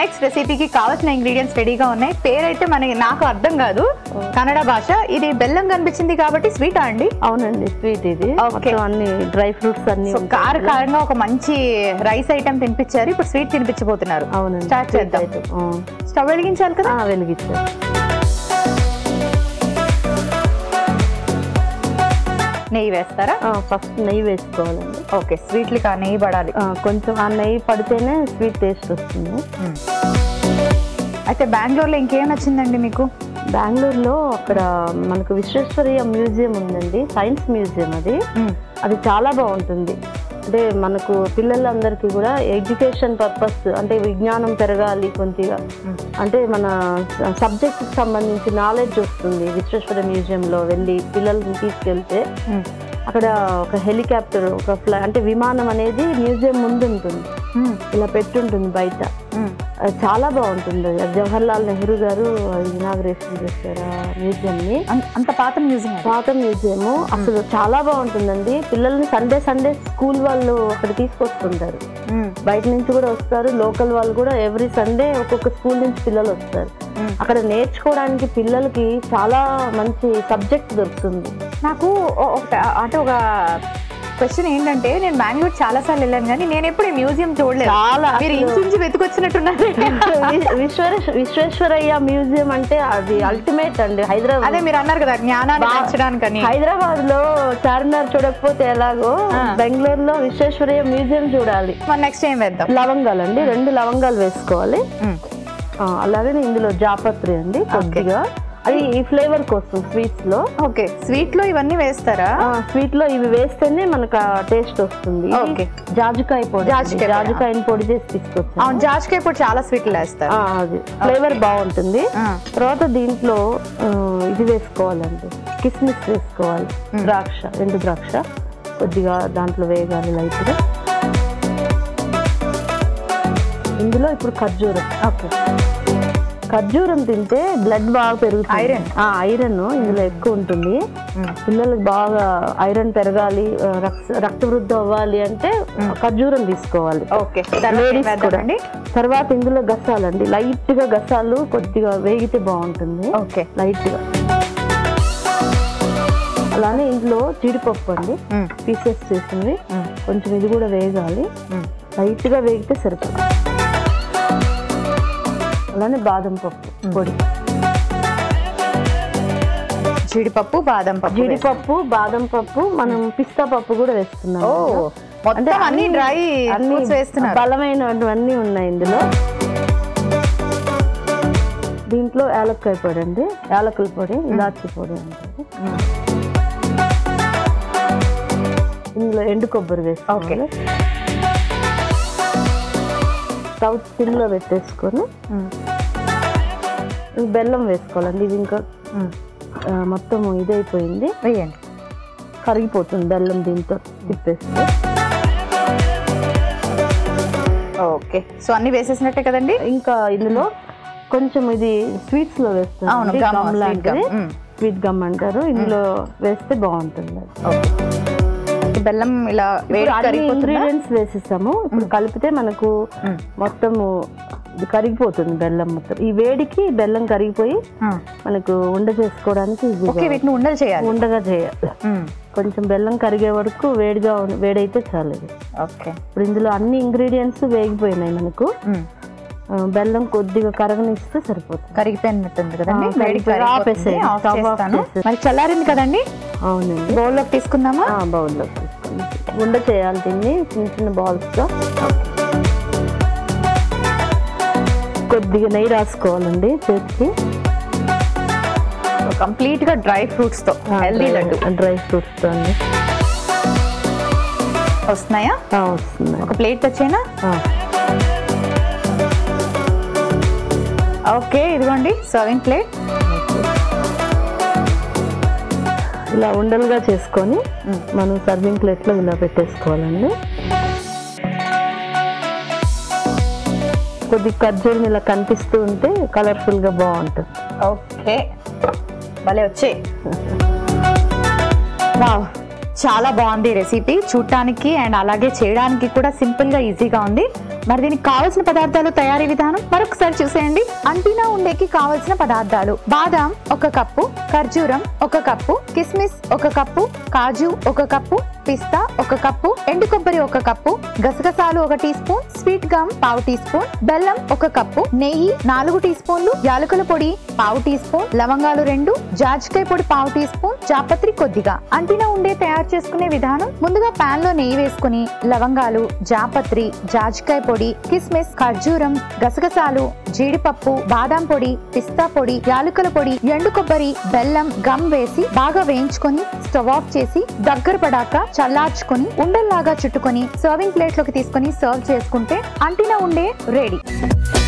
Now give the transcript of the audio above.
Next రెసిపీకి కావాల్సిన ingredients రెడీగా ఉన్నాయి పేరైతే మనకి నాకు అర్థం కాదు కన్నడ భాష ఇది బెల్లం కనిపించింది కాబట్టి స్వీటా అండి అవునండి స్వీట్ ఇది Okay. మొత్తం అన్ని డ్రై ఫ్రూట్స్ అన్ని సో ఉంటాయి. కార కారంగా ఒక మంచి రైస్ ఐటమ్ తినిపించారు ఇప్పుడు స్వీట్ తినిపించబోతున్నారు అవునండి స్టార్ట్ sweet చేద్దాం item. ఆ. స్టవ్ వెలిగించాలి కదా ఆ, వెలిగించారు నెయ్యి వేస్తారా ఫస్ట్ నెయ్యి వేసుకోవాలండి ఓకే స్వీట్లు కా నెయ్యి పడాలి ఆ, కొంచెం ఆ నెయ్యి పడితేనే స్వీట్ టేస్ట్ వస్తుంది అయితే బెంగళూరులో ఇంకేం నచ్చిందండి మీకు బెంగళూరులో అక్కడ మనకు విశ్వేశ్వరయ్య మ్యూజియం ఉందండి సైన్స్ మ్యూజియం అది అది చాలా బాగుంటుంది అంటే మనకు పిల్లలందరికీ కూడా ఎడ్యుకేషన్ పర్పస్ అంటే విజ్ఞానం పెరగాలి కొద్దిగా అంటే మన సబ్జెక్ట్ సంబంధించి నాలెడ్జ్ వస్తుంది విశ్వేశ్వర మ్యూజియంలో వెళ్ళి పిల్లల్ని తీసుకెళ్తే అక్కడ ఒక హెలికాప్టర్ ఒక ఫ్లై అంటే విమానం అనేది మ్యూజియం ముందు ఉంటుంది ఇలా పెట్టుంటుంది బయట అది చాలా బాగుంటుంది అది జవహర్ లాల్ నెహ్రూ గారు ఇనాగ్రేషన్ చేశారు ఆ మ్యూజియంని అం- అంత పాత మ్యూజియం అది. పాత మ్యూజియం అసలు చాలా బాగుంటుందండి పిల్లల్ని సండే సండే స్కూల్ వాళ్ళు అక్కడ తీసుకొస్తుంటారు మ్మ్. బయట నుంచి కూడా వస్తారు లోకల్ వాళ్ళు కూడా ఎవ్రీ సండే ఒక్కొక్క స్కూల్ నుంచి పిల్లలు వస్తారు మ్మ్. అక్కడ నేర్చుకోవడానికి పిల్లలకి చాలా మంచి సబ్జెక్ట్ దొరుకుతుంది నాకు ఓ- ఒక అంటే ఒక క్వశ్చన్ ఏంటంటే నేను బెంగళూరు చాలా సార్లు వెళ్ళాను కానీ నేను ఎప్పుడు ఈ మ్యూజియం చూడలేదు చాలా మీరు అసలు- ఇంచుంచి వెతుకొచ్చినట్టున్నారు వి- విశ్వేశ్వర విశ్వేశ్వరయ్య మ్యూజియం అంటే అది అల్టిమేట్ అండి హైదరాబాద్ అదే మీరు అన్నారు కదా జ్ఞానాన్ని బా- పెంచడానికని హైదరాబాద్ లో చార్మినార్ చూడకపోతే ఎలాగో ఆ. బెంగళూరులో విశ్వేశ్వరయ్య మ్యూజియం చూడాలి మరి నెక్స్ట్ ఏం వేద్దాం లవంగాలు అండి రెండు లవంగాలు వేసుకోవాలి మ్మ్. ఆ, అలాగే ఇందులో జాపత్రి అండి కొద్దిగా అది ఈ ఫ్లేవర్ కోసం స్వీట్స్ లో ఓకే స్వీట్ లో ఇవన్నీ వేస్తారా స్వీట్ లో ఇవి వేస్తేనే మనకు ఆ టేస్ట్ వస్తుంది ఇది Okay. జాజికాయ పొడి అండి. జాజికాయ పొడి. జాజికాయని పొడి చేసి తీసుకొచ్చాను అవును జాజ్కాయ ఇప్పుడు చాలా స్వీట్లు వేస్తారు ఆ, అది ఫ్లేవర్ బాగుంటుంది ఆ. తర్వాత దీంట్లో ఆ, ఇది వేసుకోవాలండి కిస్మిస్ వేసుకోవాలి ద్రాక్ష రెండు ద్రాక్ష కొద్దిగా దాంట్లో వేయగాలి లైట్గా ఇందులో ఇప్పుడు ఖర్జూరం ఓకే ఖర్జూరం తింటే బ్లడ్ బాగా పెరుగుతుంది Iron. ఆ, ఐరన్ ఇందులో ఎక్కువ ఉంటుంది పిల్లలకు బాగా ఐరన్ పెరగాలి ఆ, రక్త రక్త వృద్ధి అవ్వాలి అంటే ఖర్జూరం తీసుకోవాలి ఓకే Ladies కూడా. తర్వాత ఇందులో గసాలండి లైట్ గా గసాలు కొద్దిగా వేగితే బాగుంటుంది ఓకే లైట్ గా అలానే ఇందులో జీడిపప్పు అండి పీసెస్ చేసింది కొంచెం ఇది కూడా వేగాలి లైట్ గా వేగితే సరిపోతుంది అలానే బాదం పప్పు పొడి జీడిపప్పు బాదం పప్పు జీడిపప్పు బాదం పప్పు మనం పిస్తా పప్పు కూడా వేస్తున్నాం ఓ ఇందులో. మొత్తం అన్ని డ్రై అన్ని ఫ్రూట్స్ వేస్తున్నారు బలమైనవన్నీ ఉన్నాయి ఇందులో దీంట్లో యాలక్కాయ పొడి అండి యాలకుల పొడి ఇలాచి పొడి అంటారు ఇందులో ఎండు కొబ్బరి వేసుకోవాలి స్టవ్ సిమ్లో పెట్టేసుకొని బెల్లం వేసుకోవాలండి ఇది ఇంకా ఆ, మొత్తం ఇదైపోయింది వేయండి కరిగిపోతుంది బెల్లం దీంతో తిప్పేస్తే ఓకే సో అన్ని వేసేసినట్టే కదండి ఇంకా ఇందులో కొంచెం ఇది స్వీట్స్ లో అవును, వేస్తాం gum, గమ్ sweet లాంటిది gum. మ్. స్వీట్ గమ్ అంటారు ఇందులో వేస్తే బాగుంటుంది అది. ఓకే ఈ బెల్లం ఇలా వేడి ఇప్పుడు అన్ని కరిగిపోతుందా ఇంగ్రీడియంట్స్ వేసేసాము ఇప్పుడు కలిపితే మనకు మ్. మొత్తము ఇది కరిగిపోతుంది బెల్లం మొత్తం ఈ వేడికి బెల్లం కరిగిపోయి ఆ. మనకు ఉండ చేసుకోవడానికి ఓకే ఈజీగా వీటిని ఉండలు చేయాలి ఉండగా చేయాలి మ్. కొంచెం బెల్లం కరిగే వరకు వేడిగా ఉం- వేడైతే చాలు ఇది. ఓకే ఇప్పుడు ఇందులో అన్ని ఇంగ్రీడియంట్స్ వేగిపోయినాయి మనకు మ్. ఆ, బెల్లం కొద్దిగా కరగనిస్తే సరిపోతుంది కరిగిపోయినట్టుంది కదండి ఆ, వేడి కరిగిపోయి కరిగిపోతుంది. ఆపేసేయ్. ఆఫ్ స్టవ్ ఆఫ్ చేస్తాను. చేసేయ్. మరి చల్లారింది కదండి అవునండి బౌల్లోకి తీసుకుందామా ఆ, బౌల్లో తీసుకోండి గుండ చేయాలి దీన్ని చిన్న చిన్న బాల్స్గా కొద్దిగా నెయ్యి రాసుకోవాలండి చేతికి కంప్లీట్ గా డ్రై ఫ్రూట్స్ తో హెల్దీ లడ్డు డ్రై ఫ్రూట్స్ అండి వస్తున్నాయా ఆ, వస్తున్నాయి ఒక ప్లేట్ తెచ్చేనా ఆ, ఓకే ఇదిగోండి సర్వింగ్ ప్లేట్ ఇలా ఉండలుగా చేసుకొని మనం సర్వింగ్ ప్లేట్లో ఇలా పెట్టేసుకోవాలండి కొద్ది ఖర్జూరం ఇలా కనిపిస్తూ ఉంటే కలర్ఫుల్గా బాగుంటుంది ఓకే భలే వచ్చే వావ్ చాలా బాగుంది రెసిపీ చూడటానికి అండ్ అలాగే చేయడానికి కూడా సింపుల్ గా ఈజీగా ఉంది మరి దీనికి కావాల్సిన పదార్థాలు తయారీ విధానం మరొకసారి చూసేయండి అంటినా ఉండేకి కావలసిన పదార్థాలు బాదాం ఒక కప్పు ఖర్జూరం ఒక కప్పు కిస్మిస్ ఒక కప్పు కాజు ఒక కప్పు పిస్తా ఒక కప్పు ఎండు కొబ్బరి ఒక కప్పు గసగసాలు ఒక టీ స్పూన్ స్వీట్ గమ్ పావు టీ స్పూన్ బెల్లం ఒక కప్పు నెయ్యి నాలుగు టీ స్పూన్లు యాలకుల పొడి పావు టీ స్పూన్ లవంగాలు రెండు జాజికాయ పొడి పావు టీ స్పూన్ జాపత్రి కొద్దిగా అంటిన ఉండే తయారు చేసుకునే విధానం ముందుగా పాన్ లో నెయ్యి వేసుకుని లవంగాలు జాపత్రి జాజికాయ పొడి కిస్మిస్ ఖర్జూరం గసగసాలు జీడిపప్పు బాదాం పొడి పిస్తా పొడి యాలకుల పొడి ఎండు కొబ్బరి బెల్లం గమ్ వేసి బాగా వేయించుకొని స్టవ్ ఆఫ్ చేసి దగ్గర పడాక చల్లార్చుకొని ఉండల్లాగా చుట్టుకొని సర్వింగ్ ప్లేట్ లోకి తీసుకొని సర్వ్ చేసుకుంటే అంటిన ఉండే రెడీ